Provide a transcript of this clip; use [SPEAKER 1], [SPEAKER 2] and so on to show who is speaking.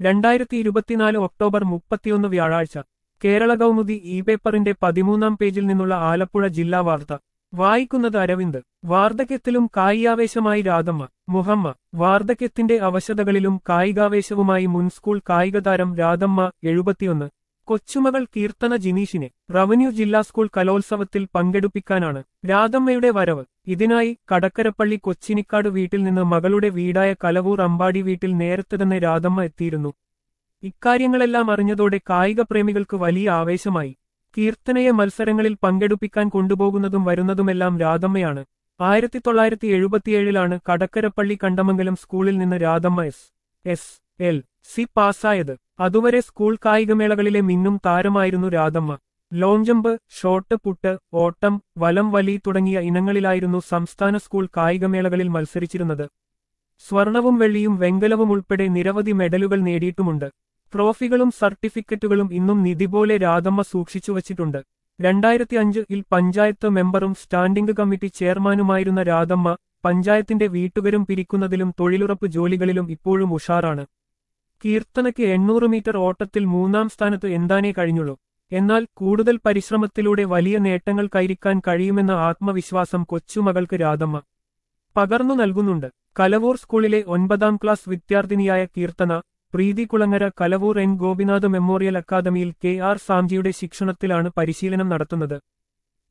[SPEAKER 1] രണ്ടായിരത്തി ഇരുപത്തിനാല് ഒക്ടോബർ മുപ്പത്തിയൊന്ന് വ്യാഴാഴ്ച കേരള കൗമുദി ഇ പേപ്പറിന്റെ പതിമൂന്നാം പേജിൽ നിന്നുള്ള ആലപ്പുഴ ജില്ലാ വാർത്ത വായിക്കുന്നത് അരവിന്ദ് വാർദ്ധക്യത്തിലും കായികാവേശമായി രാധമ്മ മുഹമ്മ വാർദ്ധക്യത്തിന്റെ അവശതകളിലും കായികാവേശവുമായി മുൻ സ്കൂൾ കായിക താരം രാധമ്മ എഴുപത്തിയൊന്ന് കൊച്ചുമകൾ കീർത്തന ജിനീഷിനെ റവന്യൂ ജില്ലാ സ്കൂൾ കലോത്സവത്തിൽ പങ്കെടുപ്പിക്കാനാണ് രാധമ്മയുടെ വരവ് ഇതിനായി കടക്കരപ്പള്ളി കൊച്ചിനിക്കാട് വീട്ടിൽ നിന്ന് മകളുടെ വീടായ കലവൂർ അമ്പാടി വീട്ടിൽ നേരത്തെ തന്നെ രാധമ്മ എത്തിയിരുന്നു ഇക്കാര്യങ്ങളെല്ലാം അറിഞ്ഞതോടെ കായിക പ്രേമികൾക്ക് വലിയ ആവേശമായി കീർത്തനയെ മത്സരങ്ങളിൽ പങ്കെടുപ്പിക്കാൻ കൊണ്ടുപോകുന്നതും വരുന്നതുമെല്ലാം രാധമ്മയാണ് ആയിരത്തി തൊള്ളായിരത്തി എഴുപത്തിയേഴിലാണ് കടക്കരപ്പള്ളി കണ്ടമംഗലം സ്കൂളിൽ നിന്ന് Radhamma S S L C പാസ്സായത് അതുവരെ സ്കൂൾ കായികമേളകളിലെ മിന്നും താരമായിരുന്നു Radhamma long jump shot put ഓട്ടം വലം വലി തുടങ്ങിയ ഇനങ്ങളിലായിരുന്നു സംസ്ഥാന സ്കൂൾ കായികമേളകളിൽ മത്സരിച്ചിരുന്നത് സ്വർണവും വെള്ളിയും വെങ്കലവും ഉൾപ്പെടെ നിരവധി മെഡലുകൾ നേടിയിട്ടുമുണ്ട് ട്രോഫികളും സർട്ടിഫിക്കറ്റുകളും ഇന്നും നിധി പോലെ രാധമ്മ സൂക്ഷിച്ചുവച്ചിട്ടുണ്ട് രണ്ടായിരത്തി അഞ്ചിൽ പഞ്ചായത്ത് മെമ്പറും സ്റ്റാൻഡിംഗ് കമ്മിറ്റി ചെയർമാനുമായിരുന്ന രാധമ്മ പഞ്ചായത്തിന്റെ വീട്ടുകരും പിരിക്കുന്നതിലും തൊഴിലുറപ്പ് ജോലികളിലും ഇപ്പോഴും ഉഷാറാണ് കീർത്തനയ്ക്ക് എണ്ണൂറ് മീറ്റർ ഓട്ടത്തിൽ മൂന്നാം സ്ഥാനത്ത് എന്താനേ കഴിഞ്ഞുള്ളൂ എന്നാൽ കൂടുതൽ പരിശ്രമത്തിലൂടെ വലിയ നേട്ടങ്ങൾ കൈരിക്കാൻ കഴിയുമെന്ന ആത്മവിശ്വാസം കൊച്ചുമകൾക്ക് രാധമ്മ പകർന്നു നൽകുന്നുണ്ട് കലവൂർ സ്കൂളിലെ ഒൻപതാം ക്ലാസ് വിദ്യാർത്ഥിനിയായ Keerthana Preethi Kulangara Kalavoor N Gopinath memorial academy K R സാംജിയുടെ ശിക്ഷണത്തിലാണ് പരിശീലനം നടത്തുന്നത്